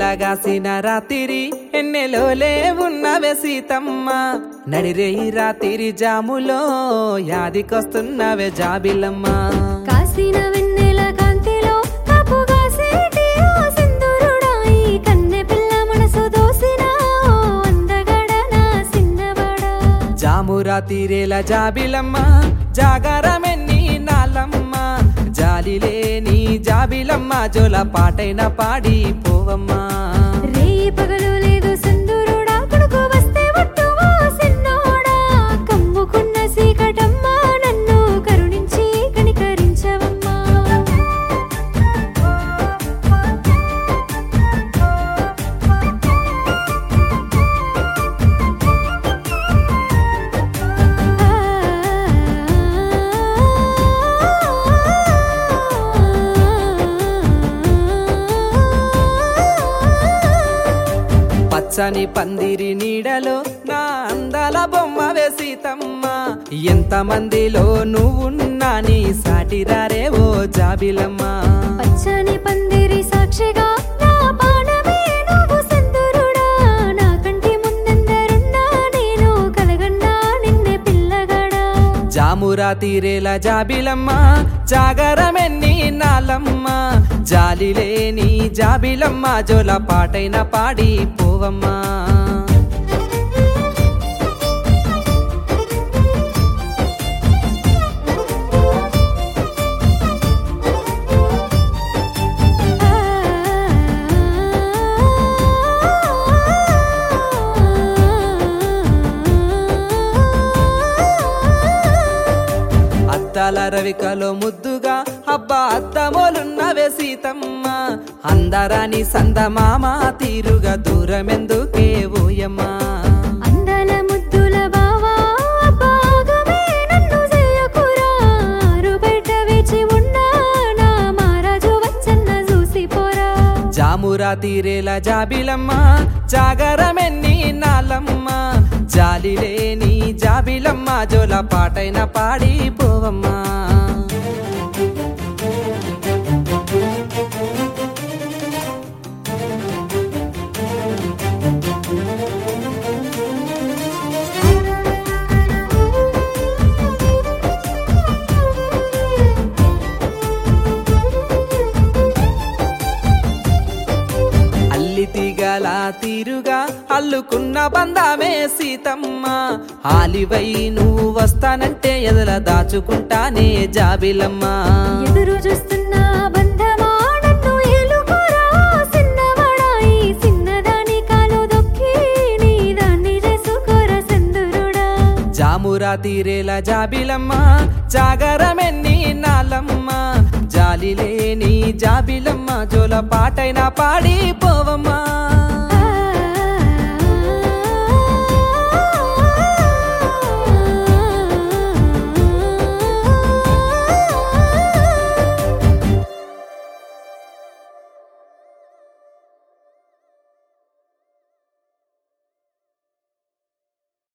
వెన్నెలగాసిన రాత్రి ఎన్నెలోలే ఉన్నవే సీతమ్మ నడిరేయి రాత్రి జాములో యాదికొస్తున్నవే జాబిలమ్మ కాసిన వెన్నెల కాంతిలో కాపుగా సేటి ఓ సింధూరుడాయి కన్నె పిల్ల మనసు దోసిన ఓ అందగడ నా సిన్నబడా జాము రాతిరేల జాబిలమ్మ జాగారమెన్ని నాలమ్మ జాలిలేని జాబిలమ్మ జోల పాటైన పాడి పోవమ్మా రేయి పగలు లేదు సింధూరుడా కొడుకు వస్తే ఒట్టు ఓ సిన్నోడా కమ్ముకున్న సీకటమ్మ నన్ను కరుణించి కనికరించవమ్మా పచ్చని పందిరి నీడలో నా అందాల బొమ్మ వేసితమ్మ ఎంత మందిలో నువ్వున్నా నీ సాటిరారే ఓ జాబిలమ్మ పచ్చని పందిరి సాక్షిగా నా పానమే నువ్వు సింధూరుడా నా కంటి ముందెందరున్నా నేను కలగన్నా నిన్నే పిల్లగాడా జామురా తీరేల జాబిలమ్మ జాగరమెన్ని నాలమ్మ జాలిలేని జాబిలమ్మ జోల పాటైన పాడి పోవమ్మా అద్దాల రవికలో ముద్దుగా అబ్బా అద్దమోలున్నవే సీతమ్మ అందరాని సందమామ తీరుగా దూరమెందుకే ఓయమ్మా అందాల ముద్దుల బావా బాగమే నన్ను చేయకురా ఆరు బయట వేచి ఉన్నా నా మారాజు వచ్చన్న చూసిపోరా జామురా తీరేల జాబిలమ్మ జాగరమెన్ని నాలమ్మ జాలిలేని జాబిలమ్మ జోల పాటైన పాడి పోవమ్మా అల్లి తీగల తీరుగా అల్లుకున్న బందామే సీతమ్మ ఆలివై నువ్వు వస్తానంటే ఎదల దాచుకుంటానే జాబిలమ్మ ఎదురు చూస్తున్న బంధమా నన్ను ఏలుకోరా సిన్నవాడాయి సిన్నదాని కాలు దొక్కి నీ దాన్ని చేసుకోరా సింధురుడా జామురా తీరేల జాబిలమ్మ జాగరమెన్ని నాలమ్మ జాలిలేని జాబిలమ్మ జోల పాటైన పాడి పోవమ్మా